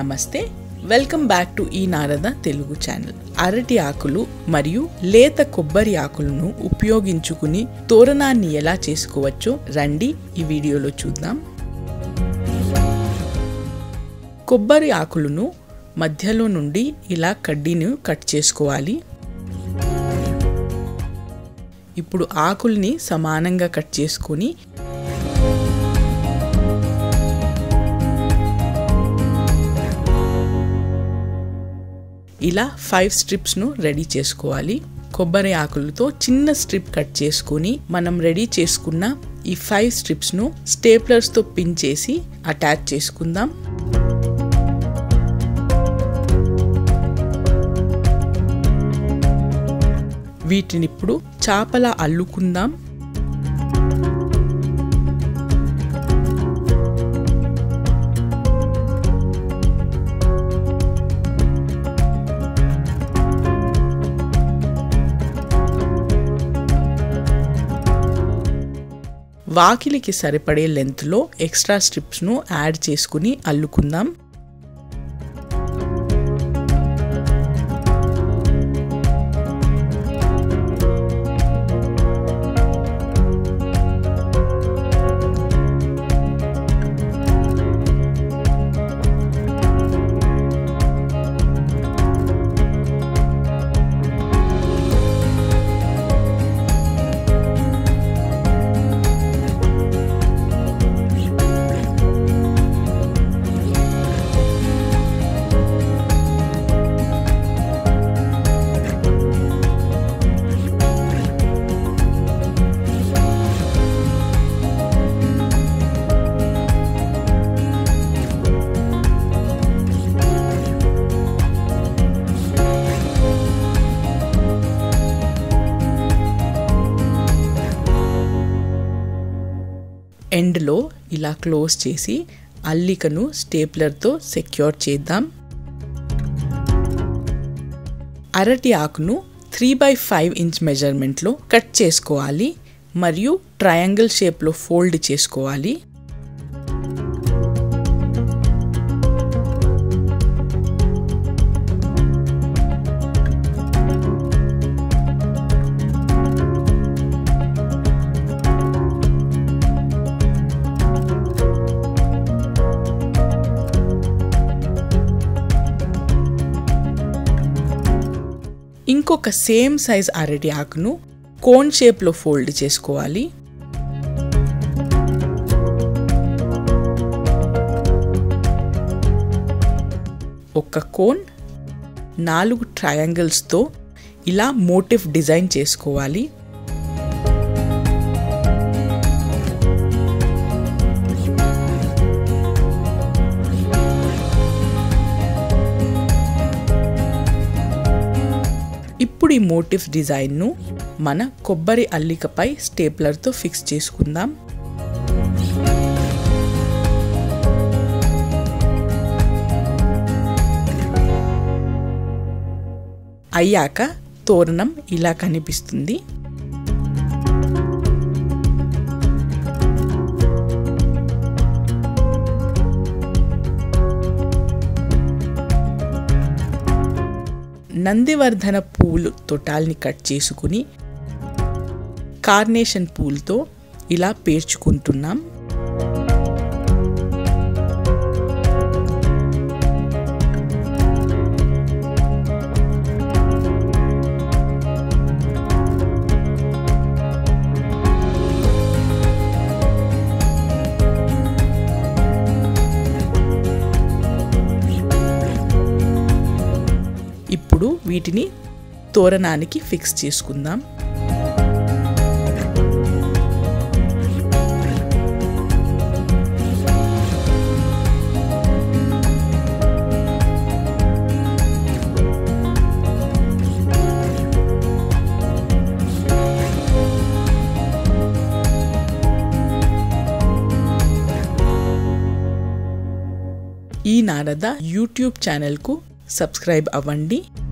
నమస్తే welcome back to ఈ Narada Telugu channel అరటి ఆకులు మరియు లేత కొబ్బరి ఆకులను ఉపయోగించుకుని తోరణాన్ని ఎలా చేసుకోవచ్చో రండి ఈ వీడియోలో చూద్దాం కొబ్బరి ఆకులను మధ్యలో నుండి ఇలా కడ్డీని కట్ చేసుకోవాలి ఇప్పుడు ఆకుల్ని సమానంగా కట్ చేసుకొని ఇలా ఫైవ్ స్ట్రిప్స్ను రెడీ చేసుకోవాలి కొబ్బరి ఆకులతో చిన్న స్ట్రిప్ కట్ చేసుకొని మనం రెడీ చేసుకున్న ఈ ఫైవ్ స్ట్రిప్స్ను స్టేప్లర్స్తో పిన్ చేసి అటాచ్ చేసుకుందాం వీటిని ఇప్పుడు చాపలా అల్లుకుందాం వాకిలికి సరిపడే లెంత్లో ఎక్స్ట్రా స్ట్రిప్స్ను యాడ్ చేసుకుని అల్లుకుందాం ఎండ్లో ఇలా క్లోజ్ చేసి అల్లికను స్టేప్లర్తో సెక్యూర్ చేద్దాం అరటి ఆకును త్రీ బై ఫైవ్ ఇంచ్ మెజర్మెంట్లో కట్ చేసుకోవాలి మరియు ట్రయాంగిల్ షేప్లో ఫోల్డ్ చేసుకోవాలి ఇంకొక సేమ్ సైజ్ అరటి ఆకును కోన్ షేప్లో ఫోల్డ్ చేసుకోవాలి ఒక కోన్ నాలుగు ట్రయాంగిల్స్తో ఇలా మోటివ్ డిజైన్ చేసుకోవాలి ఇప్పుడు ఈ మోటివ్ డిజైన్ను మన కొబ్బరి అల్లికపై స్టేప్లర్తో ఫిక్స్ చేసుకుందాం అయ్యాక తోరణం ఇలా కనిపిస్తుంది నందివర్ధన పూలు తొటాల్ని కట్ చేసుకుని కార్నేషన్ పూలతో ఇలా పేర్చుకుంటున్నాం ఇప్పుడు వీటిని తోరణానికి ఫిక్స్ చేసుకుందాం ఈ నారద యూట్యూబ్ ఛానల్కు సబ్స్క్రైబ్ అవ్వండి